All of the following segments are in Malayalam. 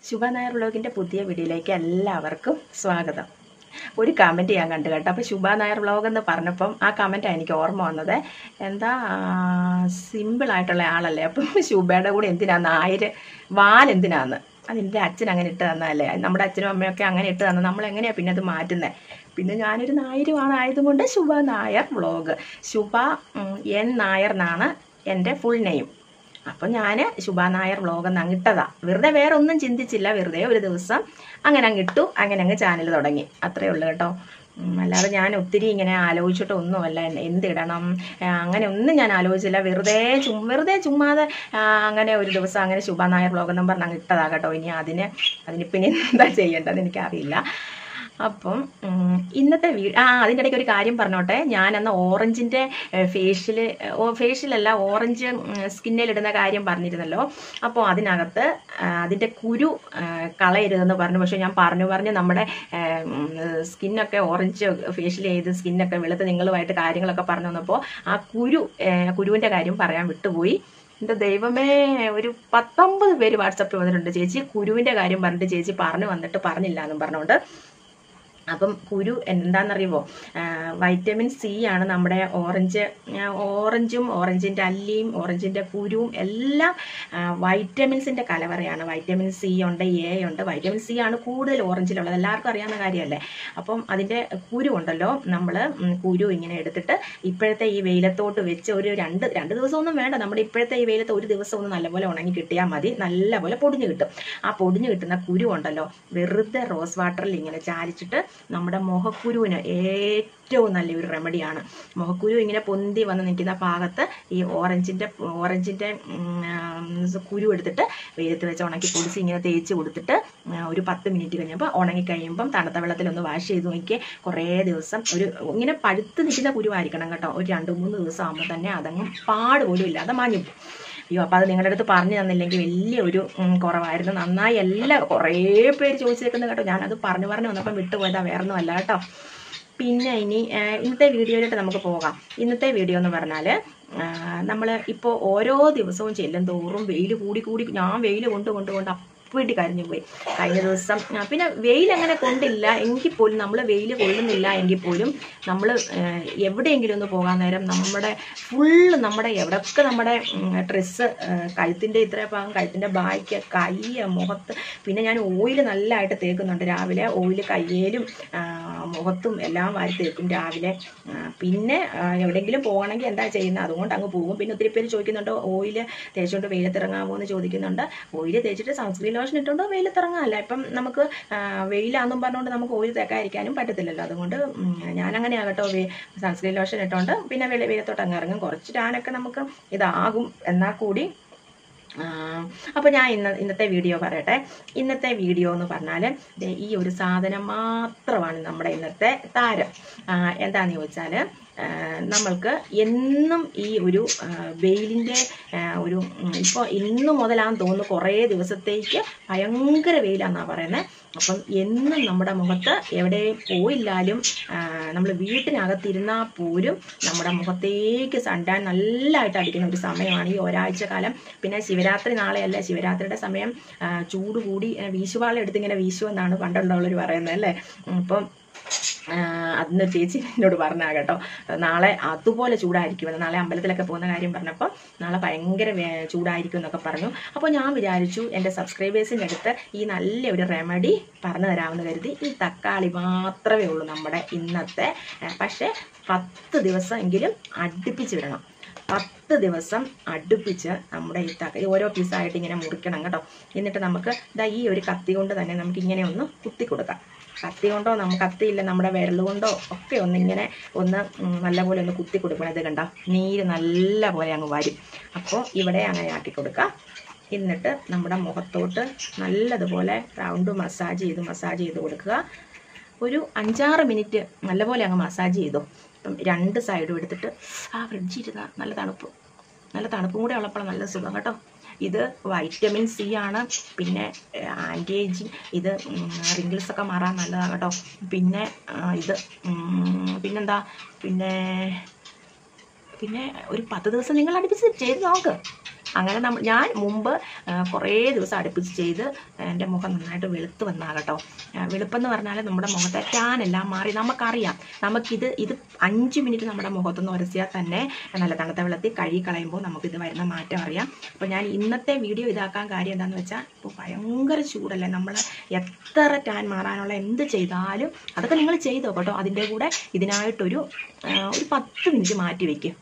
ശുഭ നായർ വ്ളോഗിൻ്റെ പുതിയ വീഡിയോയിലേക്ക് എല്ലാവർക്കും സ്വാഗതം ഒരു കമൻറ്റ് ഞാൻ കണ്ടു കേട്ടോ അപ്പോൾ ശുഭ നായർ വ്ളോഗ് എന്ന് പറഞ്ഞപ്പം ആ കമൻറ്റാണ് എനിക്ക് ഓർമ്മ വന്നത് എന്താ സിമ്പിളായിട്ടുള്ള ആളല്ലേ അപ്പം ശുഭയുടെ കൂടെ എന്തിനാ നായർ വാൽ എന്തിനാന്ന് അതിൻ്റെ അച്ഛൻ അങ്ങനെ ഇട്ട് തന്നതല്ലേ നമ്മുടെ അച്ഛനും അമ്മയൊക്കെ അങ്ങനെ ഇട്ട് തന്നത് നമ്മൾ എങ്ങനെയാണ് പിന്നെ അത് മാറ്റുന്നത് പിന്നെ ഞാനൊരു നായരുമാണ് ആയതുകൊണ്ട് ശുഭ നായർ വ്ളോഗ് ശുഭ ഉം, എൻ നായർ എന്നാണ് എൻ്റെ ഫുൾ നെയിം അപ്പം ഞാൻ ശുഭ നായർ വ്ളോഗ് എന്ന് അങ്ങിട്ടതാ വെറുതെ വേറെ ഒന്നും ചിന്തിച്ചില്ല വെറുതെ ഒരു ദിവസം അങ്ങനെ അങ്ങിട്ടു അങ്ങനെ അങ്ങ് ചാനൽ തുടങ്ങി അത്രേ ഉള്ളൂ കേട്ടോ ഉം, അല്ലാതെ ഞാൻ ഒത്തിരി ഇങ്ങനെ ആലോചിച്ചിട്ടൊന്നുമല്ല എന്തിടണം ആ, അങ്ങനെ ഒന്നും ഞാൻ ആലോചിച്ചില്ല വെറുതെ ചും വെറുതെ ചുമ്മാതെ ആ, അങ്ങനെ ഒരു ദിവസം അങ്ങനെ ശുഭ നായർ വ്ളോഗ് എന്നും പറഞ്ഞ് അങ്ങ് ഇട്ടതാ കേട്ടോ ഇനി അതിന് അതിനിപ്പം ഇനി എന്താ ചെയ്യേണ്ടത് എനിക്കറിയില്ല അപ്പം ഉം, ഇന്നത്തെ വീ ആ അതിൻ്റെ ഇടയ്ക്ക് ഒരു കാര്യം പറഞ്ഞോട്ടെ ഞാൻ അന്ന് ഓറഞ്ചിൻ്റെ ഫേഷ്യൽ ഫേഷ്യലല്ല ഓറഞ്ച് സ്കിന്നിലിടുന്ന കാര്യം പറഞ്ഞിരുന്നല്ലോ അപ്പോൾ അതിനകത്ത് ആ, അതിൻ്റെ കുരു ആ, കളയരുതെന്ന് പറഞ്ഞു പക്ഷേ ഞാൻ പറഞ്ഞു പറഞ്ഞ് നമ്മുടെ സ്കിന്നൊക്കെ ഓറഞ്ച് ഫേഷ്യൽ ചെയ്ത് സ്കിന്നൊക്കെ വെളുത്ത് നിങ്ങളുമായിട്ട് കാര്യങ്ങളൊക്കെ പറഞ്ഞു വന്നപ്പോൾ ആ കുരു കുരുവിൻ്റെ കാര്യം പറയാൻ വിട്ടുപോയി എൻ്റെ ദൈവമേ ഒരു പത്തൊമ്പത് പേര് വാട്സപ്പിൽ വന്നിട്ടുണ്ട് ചേച്ചി കുരുവിൻ്റെ കാര്യം പറഞ്ഞിട്ട് ചേച്ചി പറഞ്ഞു വന്നിട്ട് പറഞ്ഞില്ല എന്നും പറഞ്ഞുകൊണ്ട് അപ്പം കുരു എന്താണെന്നറിയുമോ വൈറ്റമിൻ സി ആണ് നമ്മുടെ ഓറഞ്ച് ആ, ഓറഞ്ചും ഓറഞ്ചിൻ്റെ അല്ലിയും ഓറഞ്ചിൻ്റെ കുരുവും എല്ലാം ആ, വൈറ്റമിൻസിൻ്റെ കലവറയാണ് വൈറ്റമിൻ സി ഉണ്ട് എ ഉണ്ട് വൈറ്റമിൻ സി ആണ് കൂടുതൽ ഓറഞ്ചിലുള്ളത് എല്ലാവർക്കും അറിയാവുന്ന കാര്യമല്ലേ അപ്പം അതിൻ്റെ കുരു ഉണ്ടല്ലോ നമ്മൾ കുരു ഇങ്ങനെ എടുത്തിട്ട് ഇപ്പോഴത്തെ ഈ വെയിലത്തോട്ട് വെച്ച് ഒരു രണ്ട് രണ്ട് ദിവസമൊന്നും വേണ്ട നമ്മുടെ ഇപ്പോഴത്തെ ഈ വെയിലത്ത് ഒരു ദിവസം ഒന്ന് നല്ലപോലെ ഉണങ്ങി കിട്ടിയാൽ മതി നല്ലപോലെ പൊടിഞ്ഞു കിട്ടും ആ പൊടിഞ്ഞു കിട്ടുന്ന കുരു ഉണ്ടല്ലോ വെറുതെ റോസ് വാട്ടറിൽ ഇങ്ങനെ ചാലിച്ചിട്ട് നമ്മുടെ മുഖക്കുരുവിന് ഏറ്റവും നല്ലൊരു റെമഡിയാണ് മുഖക്കുരു ഇങ്ങനെ പൊന്തി വന്ന് നിൽക്കുന്ന ഭാഗത്ത് ഈ ഓറഞ്ചിൻ്റെ ഓറഞ്ചിൻ്റെ കുരു എടുത്തിട്ട് വെയിലത്ത് വെച്ച് ഉണക്കി പൊടിച്ച് ഇങ്ങനെ തേച്ച് കൊടുത്തിട്ട് ആ, ഒരു പത്ത് മിനിറ്റ് കഴിഞ്ഞപ്പോൾ ഉണങ്ങി കഴിയുമ്പം തണുത്ത വെള്ളത്തിലൊന്ന് വാഷ് ചെയ്ത് നോക്കി കുറേ ദിവസം ഒരു ഇങ്ങനെ പഴുത്ത് നിൽക്കുന്ന കുരുവായിരിക്കണം കേട്ടോ ഒരു രണ്ട് മൂന്ന് ദിവസം ആകുമ്പോൾ തന്നെ അതങ്ങ് പാട് പോലും ഇല്ലാതെ മാഞ്ഞു പോകും. അയ്യോ അപ്പോൾ അത് നിങ്ങളുടെ അടുത്ത് പറഞ്ഞു തന്നില്ലെങ്കിൽ വലിയ ഒരു ഉം, കുറവായിരുന്നു നന്നായി എല്ലാ കുറേ പേര് ചോദിച്ചേക്കുന്നത് കേട്ടോ ഞാനത് പറഞ്ഞു പറഞ്ഞു വന്നപ്പം വിട്ടുപോയതാ വേറൊന്നും അല്ല കേട്ടോ പിന്നെ ഇനി ആ, ഇന്നത്തെ വീഡിയോയിലോട്ട് നമുക്ക് പോകാം ഇന്നത്തെ വീഡിയോ എന്ന് പറഞ്ഞാൽ നമ്മൾ ഇപ്പോൾ ഓരോ ദിവസവും ചെല്ലും തോറും വെയിൽ കൂടി കൂടി ഞാൻ വെയിൽ കൊണ്ട് കൊണ്ട് കൊണ്ട് വീട്ടിൽ കരിഞ്ഞു പോയി കഴിഞ്ഞ ദിവസം ആ, പിന്നെ വെയിൽ അങ്ങനെ കൊണ്ടില്ല എങ്കിൽ പോലും നമ്മൾ വെയിൽ കൊള്ളുന്നില്ല എങ്കിൽ പോലും നമ്മൾ എവിടെയെങ്കിലും ഒന്ന് പോകാൻ നേരം നമ്മുടെ ഫുള്ള് നമ്മുടെ എവിടെയൊക്കെ നമ്മുടെ ഡ്രസ്സ് കഴുത്തിൻ്റെ ഇത്ര ഭാഗം കഴുത്തിൻ്റെ ബായ്ക്ക് കൈ മുഖത്ത് പിന്നെ ഞാൻ ഓയിൽ നല്ലതായിട്ട് തേക്കുന്നുണ്ട് രാവിലെ ഓയിൽ കയ്യേലും ആ, മുഖത്തും എല്ലാം വാരി തേക്കും രാവിലെ ആ, പിന്നെ ആ, എവിടെയെങ്കിലും പോകണമെങ്കിൽ എന്താ ചെയ്യുന്നത് അതുകൊണ്ട് അങ്ങ് പോകും പിന്നെ ഒത്തിരി പേര് ചോദിക്കുന്നുണ്ട് ഓയിൽ തേച്ചുകൊണ്ട് വെയിലത്തിറങ്ങാമോ എന്ന് ചോദിക്കുന്നുണ്ട് ഓയിൽ തേച്ചിട്ട് സൺസ്ക്രീൻ ലോഷൻ ഇട്ടുകൊണ്ട് വെയിലത്തിറങ്ങാമല്ല ഇപ്പം നമുക്ക് ആ, വെയിലാന്നും പറഞ്ഞുകൊണ്ട് നമുക്ക് ഓയിൽ തേക്കാതിരിക്കാനും പറ്റത്തില്ലല്ലോ അതുകൊണ്ട് ഉം, ഞാനങ്ങനെ ആകട്ടോ സൺസ്ക്രീൻ ലോഷൻ ഇട്ടുകൊണ്ട് പിന്നെ വെളി വെയിലത്തോട്ട് അങ്ങ് ഇറങ്ങും കുറച്ച് ടാനൊക്കെ നമുക്ക് ഇതാകും എന്നാൽ കൂടി അപ്പോൾ ഞാൻ ഇന്ന് ഇന്നത്തെ വീഡിയോ പറയട്ടെ ഇന്നത്തെ വീഡിയോ എന്ന് പറഞ്ഞാൽ ദേ ഈ ഒരു സാധനം മാത്രമാണ് നമ്മുടെ ഇന്നത്തെ താരം ആ, എന്താണെന്ന് ചോദിച്ചാൽ നമ്മൾക്ക് എന്നും ഈ ഒരു ആ, വെയിലിൻ്റെ ആ, ഒരു ഇപ്പോൾ ഇന്ന് മുതലാന്ന് തോന്നുന്നു കുറേ ദിവസത്തേക്ക് ഭയങ്കര വെയിലാണെന്നാണ് പറയുന്നത് അപ്പം എന്നും നമ്മുടെ മുഖത്ത് എവിടെ പോയില്ലാലും നമ്മൾ വീട്ടിനകത്തിരുന്നാൽ പോലും നമ്മുടെ മുഖത്തേക്ക് സൺടാൻ നല്ലതായിട്ട് അടിക്കുന്ന ഒരു സമയമാണ് ഈ ഒരാഴ്ച കാലം പിന്നെ ശിവരാത്രി നാളെയല്ല ശിവരാത്രിയുടെ സമയം ആ, ചൂട് കൂടി ആ, വീശുവാള എടുത്ത് ഇങ്ങനെ വീശുമെന്നാണ് പണ്ടുള്ളവർ പറയുന്നത് അല്ലേ ഉം, അപ്പം ആ, അന്ന് ചേച്ചി എന്നോട് പറഞ്ഞാ കേട്ടോ നാളെ അതുപോലെ ചൂടായിരിക്കുമെന്ന് നാളെ അമ്പലത്തിലൊക്കെ പോകുന്ന കാര്യം പറഞ്ഞപ്പോൾ നാളെ ഭയങ്കര വേ- ചൂടായിരിക്കും എന്നൊക്കെ പറഞ്ഞു അപ്പോൾ ഞാൻ വിചാരിച്ചു എൻ്റെ സബ്സ്ക്രൈബേഴ്സിൻ്റെ അടുത്ത് ഈ നല്ല ഒരു റെമഡി പറഞ്ഞു തരാമെന്ന് കരുതി ഈ തക്കാളി മാത്രമേ ഉള്ളൂ നമ്മുടെ ഇന്നത്തെ ആ, പക്ഷേ പത്ത് ദിവസം എങ്കിലും അടുപ്പിച്ച് വിടണം പത്ത് ദിവസം അടുപ്പിച്ച് നമ്മുടെ ഈ തക്കാളി ഓരോ പീസായിട്ട് ഇങ്ങനെ മുറിക്കണം കേട്ടോ എന്നിട്ട് നമുക്ക് ഇതാ ഈ ഒരു കത്തി കൊണ്ട് തന്നെ നമുക്ക് ഇങ്ങനെ ഒന്ന് കുത്തി കൊടുക്കാം കത്തി കൊണ്ടോ നമുക്ക് കത്തിയില്ല നമ്മുടെ വിരൽ കൊണ്ടോ ഒക്കെ ഒന്ന് ഇങ്ങനെ ഒന്ന് ഉം, നല്ലപോലെ ഒന്ന് കുത്തി കൊടുക്കണം ഇത് കണ്ടോ നീര് നല്ല പോലെ അങ്ങ് വരും അപ്പോൾ ഇവിടെ അങ്ങനെ ആക്കി കൊടുക്കാം എന്നിട്ട് നമ്മുടെ മുഖത്തോട്ട് നല്ലതുപോലെ റൗണ്ട് മസാജ് ചെയ്ത് മസാജ് ചെയ്ത് കൊടുക്കുക ഒരു അഞ്ചാറ് മിനിറ്റ് നല്ലപോലെ അങ്ങ് മസാജ് ചെയ്തു അപ്പം രണ്ട് സൈഡും എടുത്തിട്ട് ആ ഫ്രിഡ്ജിൽ ഇരുന്ന നല്ല തണുപ്പ് നല്ല തണുപ്പും കൂടെ ഉള്ളപ്പോൾ നല്ല സുഖം കേട്ടോ ഇത് വൈറ്റമിൻ സി ആണ് പിന്നെ ആൻറ്റി ഏജിങ് ഇത് റിങ്കിൾസ് ഒക്കെ മാറാൻ നല്ലതാണ് കേട്ടോ പിന്നെ ആ, ഇത് ഉം, പിന്നെന്താ പിന്നെ പിന്നെ ഒരു പത്ത് ദിവസം നിങ്ങൾ അടുപ്പിച്ച് ചെയ്ത് നോക്ക് അങ്ങനെ നമ്മൾ ഞാൻ മുമ്പ് ആ, കുറേ ദിവസം അടുപ്പിച്ച് ചെയ്ത് എൻ്റെ മുഖം നന്നായിട്ട് വെളുത്ത് വന്നാ കേട്ടോ ആ, വെളുപ്പെന്ന് പറഞ്ഞാൽ നമ്മുടെ മുഖത്തെ ടാനെല്ലാം മാറി നമുക്കറിയാം നമുക്കിത് ഇത് അഞ്ച് മിനിറ്റ് നമ്മുടെ മുഖത്തൊന്ന് ഉരസിയാൽ തന്നെ നല്ല തണുത്ത വെള്ളത്തിൽ കഴുകി കളയുമ്പോൾ നമുക്കിത് വരുന്ന മാറ്റം അറിയാം അപ്പോൾ ഞാൻ ഇന്നത്തെ വീഡിയോ ഇതാക്കാൻ കാര്യം എന്താണെന്ന് വെച്ചാൽ ഇപ്പോൾ ഭയങ്കര ചൂടല്ലേ നമ്മൾ എത്ര ടാൻ മാറാനുള്ള എന്ത് ചെയ്താലും അതൊക്കെ നിങ്ങൾ ചെയ്തോ കേട്ടോ അതിൻ്റെ കൂടെ ഇതിനായിട്ടൊരു ആ, ഒരു പത്ത് മിനിറ്റ് മാറ്റി വയ്ക്കും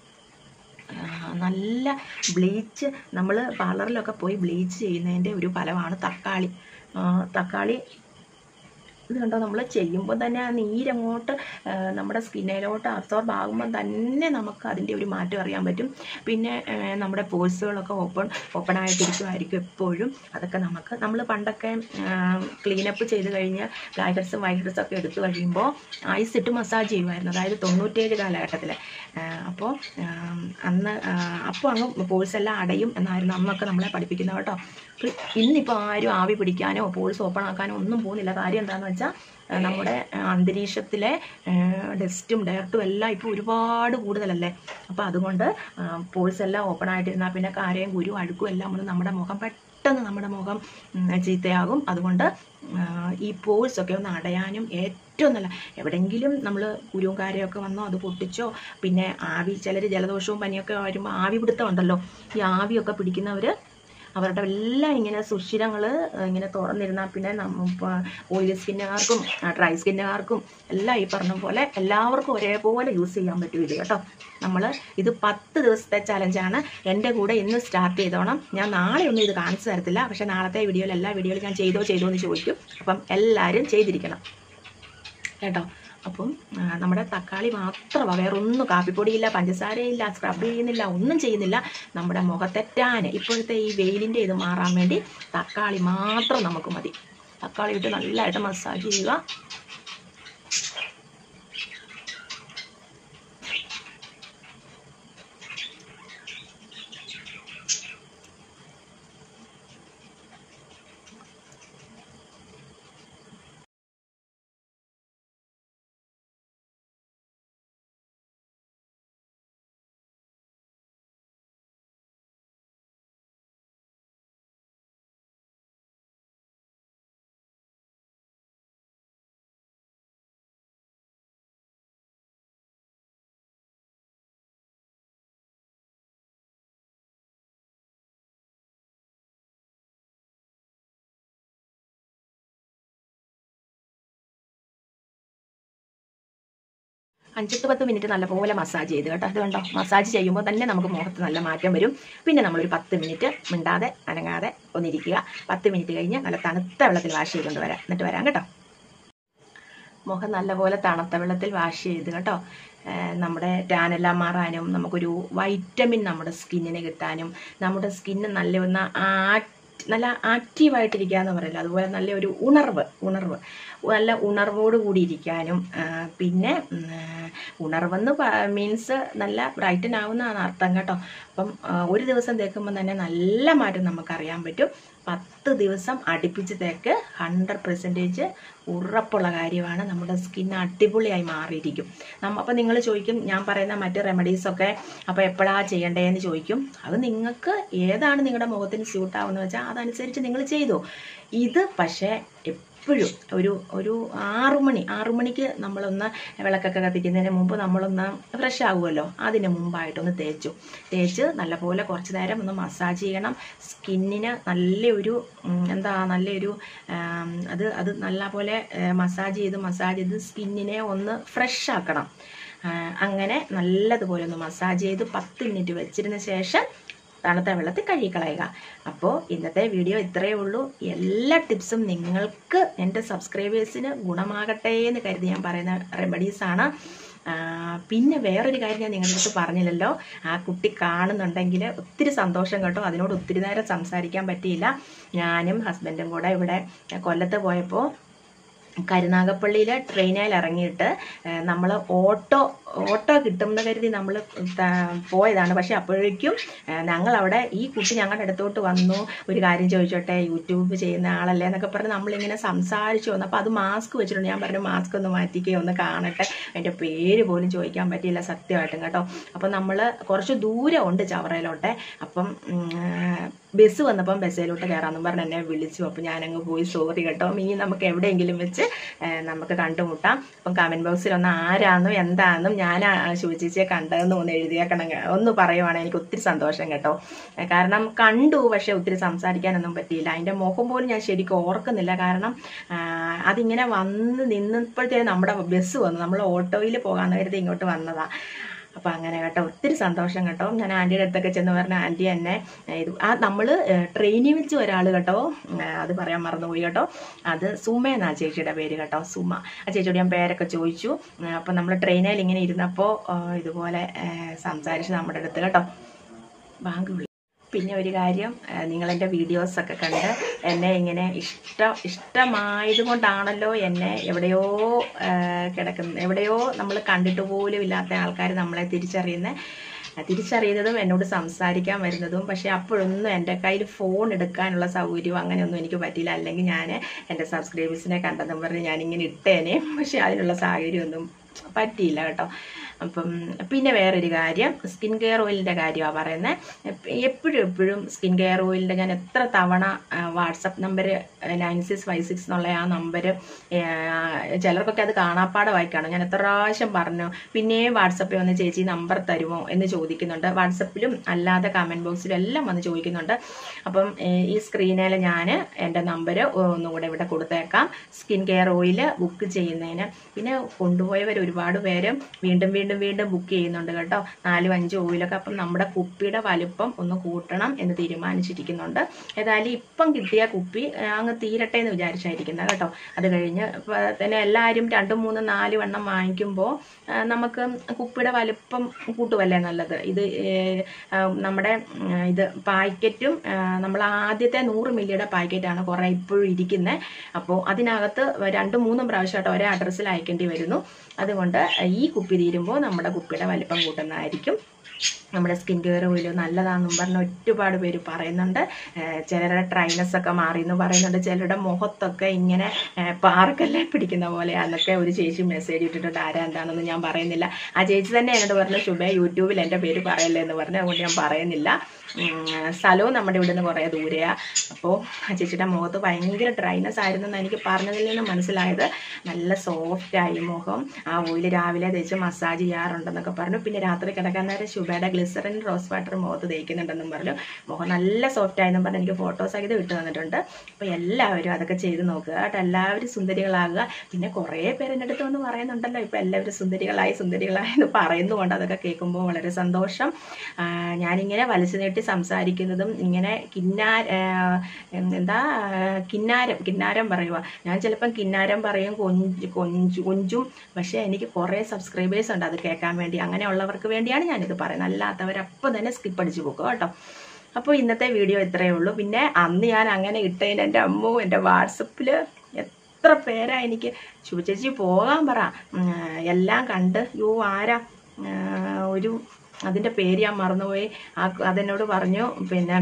നല്ല ബ്ലീച്ച് നമ്മൾ പാർലറിലൊക്കെ പോയി ബ്ലീച്ച് ചെയ്യുന്നതിൻ്റെ ഒരു ഫലമാണ് തക്കാളി ആ, തക്കാളി ഇത് കണ്ടോ നമ്മൾ ചെയ്യുമ്പോൾ തന്നെ ആ നീരങ്ങോട്ട് ആ, നമ്മുടെ സ്കിന്നിലോട്ട് അബ്സോർബ് ആകുമ്പോൾ തന്നെ നമുക്ക് അതിൻ്റെ ഒരു മാറ്റം അറിയാൻ പറ്റും പിന്നെ ആ, നമ്മുടെ പോഴ്സുകളൊക്കെ ഓപ്പൺ ഓപ്പൺ ആയിട്ടിരിക്കുമായിരിക്കും എപ്പോഴും അതൊക്കെ നമുക്ക് നമ്മൾ പണ്ടൊക്കെ ക്ലീനപ്പ് ചെയ്ത് കഴിഞ്ഞ് ബ്ലാക്ക് ഹെഡ്സും വൈറ്റ് ഹെഡ്സും ഒക്കെ എടുത്തു കഴിയുമ്പോൾ ഐസ് ഇട്ട് മസാജ് ചെയ്യുമായിരുന്നു അതായത് തൊണ്ണൂറ്റേഴ് കാലഘട്ടത്തിൽ അപ്പോൾ അന്ന് അപ്പോൾ അങ്ങ് പോഴ്സ് എല്ലാം അടയും എന്നായിരുന്നു അന്നൊക്കെ നമ്മളെ പഠിപ്പിക്കുന്നത് കേട്ടോ അപ്പോൾ ഇന്നിപ്പോൾ ആരും ആവി പിടിക്കാനോ പോഴ്സ് ഓപ്പൺ ആക്കാനോ ഒന്നും പോകുന്നില്ല കാര്യം എന്താണെന്ന് വെച്ചാൽ ആ, നമ്മുടെ ആ, അന്തരീക്ഷത്തിലെ ഡസ്റ്റും ഡയർട്ടും എല്ലാം ഇപ്പോൾ ഒരുപാട് കൂടുതലല്ലേ അപ്പോൾ അതുകൊണ്ട് പോഴ്സ് എല്ലാം ഓപ്പൺ ആയിട്ടിരുന്നാൽ പിന്നെ കാരയും കുരു അഴുക്കും എല്ലാം വന്ന് നമ്മുടെ മുഖം പെട്ടെന്ന് നമ്മുടെ മുഖം ഉം, ചീത്തയാകും അതുകൊണ്ട് ആ, ഈ പോഴ്സ് ഒക്കെ ഒന്ന് അടയാനും ഏറ്റവും നല്ല എവിടെയെങ്കിലും നമ്മൾ കുരുവും കാര്യമൊക്കെ വന്നോ അത് പൊട്ടിച്ചോ പിന്നെ ആവി ചിലർ ജലദോഷവും പനിയൊക്കെ വരുമ്പോൾ ആവി പിടുത്തം ഉണ്ടല്ലോ ഈ ആവിയൊക്കെ പിടിക്കുന്നവർ അവരുടെ എല്ലാം ഇങ്ങനെ സുഷിരങ്ങൾ ഇങ്ങനെ തുറന്നിരുന്നാൽ പിന്നെ ഓയിലി സ്കിന്നുകാർക്കും ഡ്രൈ സ്കിന്നുകാർക്കും എല്ലാം ഈ പറഞ്ഞ പോലെ എല്ലാവർക്കും ഒരേപോലെ യൂസ് ചെയ്യാൻ പറ്റും ഇത് കേട്ടോ നമ്മൾ ഇത് പത്ത് ദിവസത്തെ ചലഞ്ചാണ് എൻ്റെ കൂടെ ഇന്ന് സ്റ്റാർട്ട് ചെയ്തോണം ഞാൻ നാളെ ഒന്നും ഇത് കാണിച്ചു തരത്തില്ല പക്ഷേ നാളത്തെ വീഡിയോയിൽ എല്ലാ വീഡിയോയിലും ഞാൻ ചെയ്തോ ചെയ്തോ എന്ന് ചോദിക്കും അപ്പം എല്ലാവരും ചെയ്തിരിക്കണം കേട്ടോ അപ്പം ആ, നമ്മുടെ തക്കാളി മാത്രമാണ് വേറെ ഒന്നും കാപ്പിപ്പൊടിയില്ല പഞ്ചസാരയില്ല സ്ക്രബ് ചെയ്യുന്നില്ല ഒന്നും ചെയ്യുന്നില്ല നമ്മുടെ മുഖത്തെറ്റാൻ ഇപ്പോഴത്തെ ഈ വെയിലിൻ്റെ ഇത് മാറാൻ വേണ്ടി തക്കാളി മാത്രം നമുക്ക് മതി തക്കാളി ഇട്ട് നല്ലതായിട്ട് മസാജ് ചെയ്യുക അഞ്ചെട്ട് പത്ത് മിനിറ്റ് നല്ലപോലെ മസാജ് ചെയ്ത് കേട്ടോ അത് കണ്ടോ മസാജ് ചെയ്യുമ്പോൾ തന്നെ നമുക്ക് മുഖത്ത് നല്ല മാറ്റം വരും പിന്നെ നമ്മളൊരു പത്ത് മിനിറ്റ് മിണ്ടാതെ അനങ്ങാതെ ഒന്നിരിക്കുക പത്ത് മിനിറ്റ് കഴിഞ്ഞ് നല്ല തണുത്ത വെള്ളത്തിൽ വാഷ് ചെയ്തുകൊണ്ട് വരാം എന്നിട്ട് വരാം കേട്ടോ മുഖം നല്ലപോലെ തണുത്ത വെള്ളത്തിൽ വാഷ് ചെയ്ത് കേട്ടോ ഏഹ് നമ്മുടെ ടാനെല്ലാം മാറാനും നമുക്കൊരു വൈറ്റമിൻ നമ്മുടെ സ്കിന്നിന് കിട്ടാനും നമ്മുടെ സ്കിന്ന് നല്ല ഒന്ന് ആ- നല്ല ആക്റ്റീവായിട്ടിരിക്കുക എന്ന് പറയില്ല അതുപോലെ നല്ല ഒരു ഉണർവ് ഉണർവ് നല്ല ഉണർവോട് കൂടി ഇരിക്കാനും ആ, പിന്നെ ഉം, ആ, ഉണർവെന്ന് മീൻസ് നല്ല ബ്രൈറ്റൻ ആവുന്നതാണ് അർത്ഥം കേട്ടോ അപ്പം ആ, ഒരു ദിവസം തേക്കുമ്പോൾ തന്നെ നല്ല മാറ്റം നമുക്കറിയാൻ പറ്റും പത്ത് ദിവസം അടുപ്പിച്ച് തേക്ക് ഹൺഡ്രഡ് പെർസെൻറ്റേജ് ഉറപ്പുള്ള കാര്യമാണ് നമ്മുടെ സ്കിൻ അടിപൊളിയായി മാറിയിരിക്കും നമ്മ അപ്പം നിങ്ങൾ ചോദിക്കും ഞാൻ പറയുന്ന മറ്റ് റെമഡീസൊക്കെ അപ്പോൾ എപ്പോഴാണ് ചെയ്യേണ്ടതെന്ന് ചോദിക്കും അത് നിങ്ങൾക്ക് ഏതാണ് നിങ്ങളുടെ മുഖത്തിന് സ്യൂട്ട് ആവുന്നത് വെച്ചാൽ അതനുസരിച്ച് നിങ്ങൾ ചെയ്തു ഇത് പക്ഷേ എപ്പോഴും ഒരു ഒരു ആറു മണി ആറു മണിക്ക് നമ്മളൊന്ന് വിളക്കൊക്കെ കത്തിക്കുന്നതിന് മുമ്പ് നമ്മളൊന്ന് ഫ്രഷ് ആകുമല്ലോ അതിന് മുമ്പായിട്ടൊന്ന് തേച്ചു തേച്ച് നല്ലപോലെ കുറച്ച് നേരം ഒന്ന് മസാജ് ചെയ്യണം സ്കിന്നിന് നല്ലൊരു ഉം, എന്താ നല്ലൊരു ആം, അത് അത് നല്ലപോലെ മസാജ് ചെയ്ത് മസാജ് ചെയ്ത് സ്കിന്നിനെ ഒന്ന് ഫ്രഷ് ആക്കണം ആ, അങ്ങനെ നല്ലതുപോലെ ഒന്ന് മസാജ് ചെയ്ത് പത്ത് മിനിറ്റ് വെച്ചിരുന്ന ശേഷം തണുത്ത വെള്ളത്തിൽ കഴുകിക്കളയുക അപ്പോൾ ഇന്നത്തെ വീഡിയോ ഇത്രയേ ഉള്ളൂ എല്ലാ ടിപ്സും നിങ്ങൾക്ക് എൻ്റെ സബ്സ്ക്രൈബേഴ്സിന് ഗുണമാകട്ടെ എന്ന് കരുതി ഞാൻ പറയുന്ന റെമഡീസാണ് പിന്നെ വേറൊരു കാര്യം ഞാൻ നിങ്ങളുടെ അടുത്ത് പറഞ്ഞില്ലല്ലോ ആ കുട്ടി കാണുന്നുണ്ടെങ്കിൽ ഒത്തിരി സന്തോഷം കേട്ടോ അതിനോട് ഒത്തിരി നേരം സംസാരിക്കാൻ പറ്റിയില്ല ഞാനും ഹസ്ബൻഡും കൂടെ ഇവിടെ കൊല്ലത്ത് പോയപ്പോൾ കരുനാഗപ്പള്ളിയിൽ ട്രെയിനിൽ ഇറങ്ങിയിട്ട് നമ്മൾ ഓട്ടോ ഓട്ടോ കിട്ടുമെന്ന് കരുതി നമ്മൾ പോയതാണ് പക്ഷെ അപ്പോഴേക്കും ഞങ്ങൾ അവിടെ ഈ കുട്ടി ഞങ്ങളുടെ അടുത്തോട്ട് വന്നു ഒരു കാര്യം ചോദിച്ചോട്ടെ യൂട്യൂബ് ചെയ്യുന്ന ആളല്ലേ എന്നൊക്കെ പറഞ്ഞ് നമ്മളിങ്ങനെ സംസാരിച്ചു വന്നു അപ്പോൾ അത് മാസ്ക് വെച്ചിട്ടുണ്ട് ഞാൻ പറഞ്ഞു മാസ്ക് ഒന്ന് മാറ്റിക്കേ ഒന്ന് കാണട്ടെ എൻ്റെ പേര് പോലും ചോദിക്കാൻ പറ്റിയില്ല സത്യമായിട്ടും കേട്ടോ അപ്പം നമ്മൾ കുറച്ച് ദൂരം ഉണ്ട് ചവറയിലോട്ടെ അപ്പം ബസ് വന്നപ്പം ബസ്സിലോട്ട് കയറാമെന്ന് പറഞ്ഞ് എന്നെ വിളിച്ചു അപ്പം ഞാനങ്ങ് പോയി സോറി കേട്ടോ ഇനി നമുക്ക് എവിടെയെങ്കിലും വെച്ച് ഏഹ് നമുക്ക് കണ്ടുമുട്ടാം അപ്പം കമൻറ്റ് ബോക്സിൽ ഒന്ന് ആരാന്നും എന്താണെന്നും ഞാൻ ശുചിച്ചിയെ കണ്ടതെന്ന് ഒന്ന് എഴുതിയേക്കണം കേ- ഒന്ന് പറയുവാണെങ്കിൽ എനിക്ക് ഒത്തിരി സന്തോഷം കേട്ടോ ഏഹ് കാരണം കണ്ടു പക്ഷെ ഒത്തിരി സംസാരിക്കാനൊന്നും പറ്റിയില്ല അതിൻ്റെ മുഖം പോലും ഞാൻ ശരിക്കും ഓർക്കുന്നില്ല കാരണം ആഹ് അതിങ്ങനെ വന്ന് നിന്നപ്പോഴത്തേനും നമ്മുടെ ബസ് വന്നു നമ്മൾ ഓട്ടോയിൽ പോകാമെന്ന് കരുതി ഇങ്ങോട്ട് വന്നതാണ് അപ്പം അങ്ങനെ കേട്ടോ ഒത്തിരി സന്തോഷം കേട്ടോ ഞാൻ ആൻറ്റിയുടെ അടുത്തൊക്കെ ചെന്ന് പറഞ്ഞ ആൻറ്റി എന്നെ ഏഹ് ഇത് ആ നമ്മൾ ട്രെയിനിൽ വെച്ച് ഒരാൾ കേട്ടോ ഏഹ് അത് പറയാൻ മറന്നുപോയി കേട്ടോ അത് സുമ എന്നാ ചേച്ചിയുടെ പേര് കേട്ടോ സുമ ആ ചേച്ചിയോട് ഞാൻ പേരൊക്കെ ചോദിച്ചു ഏഹ് അപ്പം നമ്മൾ ട്രെയിനിൽ ഇങ്ങനെ ഇരുന്നപ്പോൾ ഏഹ് ഇതുപോലെ ഏഹ് സംസാരിച്ച് നമ്മുടെ അടുത്ത് കേട്ടോ ബാങ്ക് വിളി പിന്നെ ഒരു കാര്യം ഏഹ് നിങ്ങളെൻ്റെ വീഡിയോസൊക്കെ കണ്ട് എന്നെ ഇങ്ങനെ ഇഷ്ടം ഇഷ്ടമായത് കൊണ്ടാണല്ലോ എന്നെ എവിടെയോ ഏഹ് കിടക്കുന്ന എവിടെയോ നമ്മൾ കണ്ടിട്ട് പോലും ഇല്ലാത്ത ആൾക്കാർ നമ്മളെ തിരിച്ചറിയുന്നത് തിരിച്ചറിയുന്നതും എന്നോട് സംസാരിക്കാൻ വരുന്നതും പക്ഷേ അപ്പോഴൊന്നും എൻ്റെ കയ്യിൽ ഫോൺ എടുക്കാനുള്ള സൗകര്യം അങ്ങനെയൊന്നും എനിക്ക് പറ്റിയില്ല അല്ലെങ്കിൽ ഞാൻ എൻ്റെ സബ്സ്ക്രൈബേഴ്സിനെ കണ്ടെന്നും പറഞ്ഞ് ഞാനിങ്ങനെ ഇട്ടേനെ പക്ഷേ അതിനുള്ള സാഹചര്യമൊന്നും പറ്റിയില്ല കേട്ടോ അപ്പം പിന്നെ വേറൊരു കാര്യം സ്കിൻ കെയർ ഓയിലിൻ്റെ കാര്യമാണ് പറയുന്നത് എപ്പോഴും എപ്പോഴും സ്കിൻ കെയർ ഓയിലിൻ്റെ ഞാൻ എത്ര തവണ WhatsApp number nine six five six എന്നുള്ള ആ നമ്പർ ചിലർക്കൊക്കെ അത് കാണാപ്പാടമായി കാണും ഞാൻ എത്ര പ്രാവശ്യം പറഞ്ഞു പിന്നെയും വാട്സപ്പിൽ വന്ന് ചേച്ചി നമ്പർ തരുമോ എന്ന് ചോദിക്കുന്നുണ്ട് വാട്സപ്പിലും അല്ലാതെ കമൻറ്റ് ബോക്സിലും എല്ലാം വന്ന് ചോദിക്കുന്നുണ്ട് അപ്പം ഏഹ് ഈ സ്ക്രീനിൽ ഞാൻ എൻ്റെ നമ്പർ ഒന്നുകൂടെ ഇവിടെ കൊടുത്തേക്കാം സ്കിൻ കെയർ ഓയിൽ ബുക്ക് ചെയ്യുന്നതിന് പിന്നെ കൊണ്ടുപോയവർ ഒരുപാട് പേര് വീണ്ടും വീണ്ടും വീണ്ടും ബുക്ക് ചെയ്യുന്നുണ്ട് കേട്ടോ നാലും അഞ്ചും ഓയിലൊക്കെ അപ്പം നമ്മുടെ കുപ്പിയുടെ വലുപ്പം ഒന്ന് കൂട്ടണം എന്ന് തീരുമാനിച്ചിരിക്കുന്നുണ്ട് ഏതായാലും ഇപ്പം കിട്ടിയ കുപ്പി ആ, അങ്ങ് തീരട്ടെ എന്ന് വിചാരിച്ചായിരിക്കുന്നത് കേട്ടോ അത് കഴിഞ്ഞ് ഇപ്പൊ തന്നെ എല്ലാവരും രണ്ടും മൂന്നും നാല് വണ്ണം വാങ്ങിക്കുമ്പോൾ നമുക്ക് കുപ്പിയുടെ വലുപ്പം കൂട്ടുമല്ലേ നല്ലത് ഇത് ഏഹ്, ആ, നമ്മുടെ ഉം, ഇത് പാക്കറ്റും നമ്മൾ ആദ്യത്തെ നൂറ് മില്ലിയുടെ പാക്കറ്റാണ് കുറേ ഇപ്പോഴും ഇരിക്കുന്നത് അപ്പോൾ അതിനകത്ത് രണ്ടും മൂന്നും പ്രാവശ്യമായിട്ട് ഒരേ അഡ്രസ്സിൽ അയക്കേണ്ടി വരുന്നു അതുകൊണ്ട് ഈ കുപ്പി തീരുമ്പോൾ നമ്മുടെ കുപ്പിയുടെ വലിപ്പം കൂട്ടുന്നതായിരിക്കും നമ്മുടെ സ്കിൻ കെയർ ഓയിൽ നല്ലതാണെന്നും പറഞ്ഞ് ഒരുപാട് പേര് പറയുന്നുണ്ട് ഏഹ് ചിലരുടെ ഡ്രൈനസ് ഒക്കെ മാറി എന്ന് പറയുന്നുണ്ട് ചിലരുടെ മുഖത്തൊക്കെ ഇങ്ങനെ ഏഹ് പാർക്കല്ലേ പിടിക്കുന്ന പോലെയാന്നൊക്കെ ഒരു ചേച്ചി മെസ്സേജ് ഇട്ടിട്ടുണ്ട് ആരാ എന്താണെന്ന് ഞാൻ പറയുന്നില്ല ആ ചേച്ചി തന്നെ എന്നോട് പറഞ്ഞു ശുഭ യൂട്യൂബിൽ എൻ്റെ പേര് പറയല്ലേ എന്ന് പറഞ്ഞു അതുകൊണ്ട് ഞാൻ പറയുന്നില്ല ഉം, സ്ഥലവും നമ്മുടെ ഇവിടെ നിന്ന് കുറേ ദൂരെയാണ് അപ്പോൾ ആ ചേച്ചിയുടെ മുഖത്ത് ഭയങ്കര ഡ്രൈനസ് ആയിരുന്നെന്ന് എനിക്ക് പറഞ്ഞതിൽ നിന്ന് മനസ്സിലായത് നല്ല സോഫ്റ്റായി മുഖം ആ ഓയിൽ രാവിലെ തേച്ച് മസാജ് ചെയ്യാറുണ്ടെന്നൊക്കെ പറഞ്ഞു പിന്നെ രാത്രി കിടക്കാൻ നേരം ശുഭയുടെ ഗ്ലിസറിൻ റോസ് വാട്ടർ മുഖത്ത് തേക്കുന്നുണ്ടെന്നും പറഞ്ഞു മുഖം നല്ല സോഫ്റ്റ് ആയെന്നും പറഞ്ഞ് എനിക്ക് ഫോട്ടോസ് ഒക്കെ ഇട്ട് തന്നിട്ടുണ്ട് അപ്പോൾ എല്ലാവരും അതൊക്കെ ചെയ്ത് നോക്കുക കേട്ടോ എല്ലാവരും സുന്ദരികളാകുക പിന്നെ കുറേ പേര് എൻ്റെ അടുത്ത് വന്ന് പറയുന്നുണ്ടല്ലോ ഇപ്പോൾ എല്ലാവരും സുന്ദരികളായി സുന്ദരികളായി എന്ന് പറയുന്നുമുണ്ട് അതൊക്കെ കേൾക്കുമ്പോൾ വളരെ സന്തോഷം ആ, ഞാനിങ്ങനെ വലിച്ചു നീട്ടി സംസാരിക്കുന്നതും ഇങ്ങനെ കിന്നാര എന്താ കിന്നാരം കിന്നാരം പറയുക ഞാൻ ചിലപ്പം കിന്നാരം പറയും കൊഞ്ച് കൊഞ്ചു കൊഞ്ചും പക്ഷേ എനിക്ക് കുറേ സബ്സ്ക്രൈബേഴ്സ് ഉണ്ട് അത് കേൾക്കാൻ വേണ്ടി അങ്ങനെയുള്ളവർക്ക് വേണ്ടിയാണ് ഞാനിത് പറയുന്നത് അല്ലാത്തവരപ്പം തന്നെ സ്കിപ്പ് അടിച്ച് പോകും കേട്ടോ അപ്പോൾ ഇന്നത്തെ വീഡിയോ ഇത്രയേ ഉള്ളൂ പിന്നെ അന്ന് ഞാൻ അങ്ങനെ ഇട്ടതിന് എൻ്റെ അമ്മു എൻ്റെ വാട്സപ്പിൽ എത്ര പേരാ എനിക്ക് ശുഭചേച്ചി പോകാൻ പറ ഉം, എല്ലാം കണ്ട് യോ ആരാ ആ, ഒരു അതിൻ്റെ പേര് ഞാൻ മറന്നുപോയി ആ അതെന്നോട് പറഞ്ഞു പിന്നെ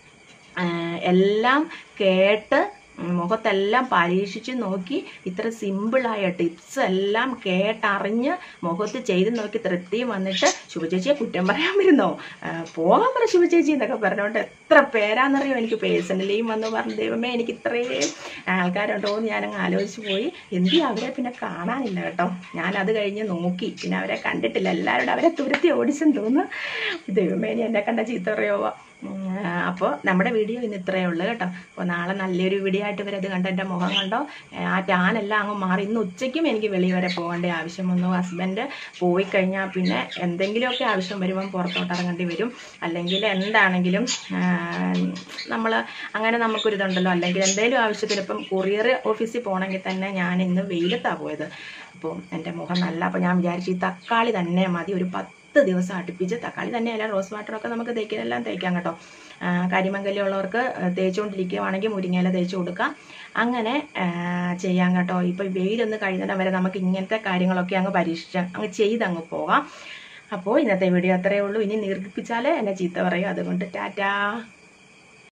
ആ, എല്ലാം കേട്ട് ഉം, മുഖത്തെല്ലാം പരീക്ഷിച്ച് നോക്കി ഇത്ര സിമ്പിളായ ടിപ്സ് എല്ലാം കേട്ടറിഞ്ഞ് മുഖത്ത് ചെയ്ത് നോക്കി തൃപ്തിയും വന്നിട്ട് ശുഭചേച്ചിയെ കുറ്റം പറയാൻ വരുന്നോ ആ, പോകാൻ പറ ശുഭചേച്ചി എന്നൊക്കെ പറഞ്ഞുകൊണ്ട് എത്ര പേരാണെന്നറിയോ എനിക്ക് പേഴ്സണലിയും വന്ന് പറഞ്ഞു ദൈവമേ എനിക്ക് ഇത്രയും ആൾക്കാരുണ്ടോ എന്ന് ഞാനങ്ങ് ആലോചിച്ച് പോയി എന്തി അവരെ പിന്നെ കാണാനില്ല കേട്ടോ ഞാൻ അത് കഴിഞ്ഞ് നോക്കി പിന്നെ അവരെ കണ്ടിട്ടില്ല എല്ലാവരും അവരെ തുരത്തി ഓടിച്ചെന്ന് തോന്നുന്നു ദൈവമേ ഇനി എന്നെ കണ്ട ചീത്ത പറയുമോ അപ്പോൾ നമ്മുടെ വീഡിയോ ഇന്ന് ഇത്രയേ ഉള്ളൂ കേട്ടോ അപ്പോൾ നാളെ നല്ലൊരു വീഡിയോ ആയിട്ട് ഇവരത് കണ്ട് എൻ്റെ മുഖം കണ്ടോ ഏഹ് ആ ടാനെല്ലാം അങ്ങ് മാറി ഇന്ന് ഉച്ചയ്ക്കും എനിക്ക് വെളി വരെ പോകേണ്ട ആവശ്യം വന്നു ഹസ്ബൻഡ് പോയി കഴിഞ്ഞാൽ പിന്നെ എന്തെങ്കിലുമൊക്കെ ആവശ്യം വരുമ്പം പുറത്തോട്ട് ഇറങ്ങേണ്ടി വരും അല്ലെങ്കിൽ എന്താണെങ്കിലും നമ്മൾ അങ്ങനെ നമുക്കൊരിതുണ്ടല്ലോ അല്ലെങ്കിൽ എന്തെങ്കിലും ആവശ്യത്തിന് ഇപ്പം കൊറിയർ ഓഫീസിൽ പോകണമെങ്കിൽ തന്നെ ഞാൻ ഇന്ന് വെയിലത്താണ് പോയത് അപ്പോൾ എൻ്റെ മുഖം നല്ല അപ്പോൾ ഞാൻ വിചാരിച്ചു ഈ തക്കാളി തന്നെ മതി ഒരു പത്ത് പത്ത് ദിവസം അടുപ്പിച്ച് തക്കാളി തന്നെയല്ല റോസ് വാട്ടറൊക്കെ നമുക്ക് തേക്കിനെല്ലാം തേക്കാം കേട്ടോ ആ, കരിമങ്കല്ലുള്ളവർക്ക് തേച്ചുകൊണ്ടിരിക്കുകയാണെങ്കിൽ മുരിങ്ങയില തേച്ച് കൊടുക്കാം അങ്ങനെ ആ, ചെയ്യാം കേട്ടോ ഇപ്പോൾ വെയിലൊന്ന് കഴിയുന്നിടം വരെ നമുക്ക് ഇങ്ങനത്തെ കാര്യങ്ങളൊക്കെ അങ്ങ് പരീക്ഷിച്ച് അങ്ങ് ചെയ്തങ്ങ് പോകാം അപ്പോൾ ഇന്നത്തെ വീഡിയോ അത്രയേ ഉള്ളൂ ഇനി നിർമ്മിപ്പിച്ചാൽ എന്നെ ചീത്ത പറയും അതുകൊണ്ട് ടാറ്റാ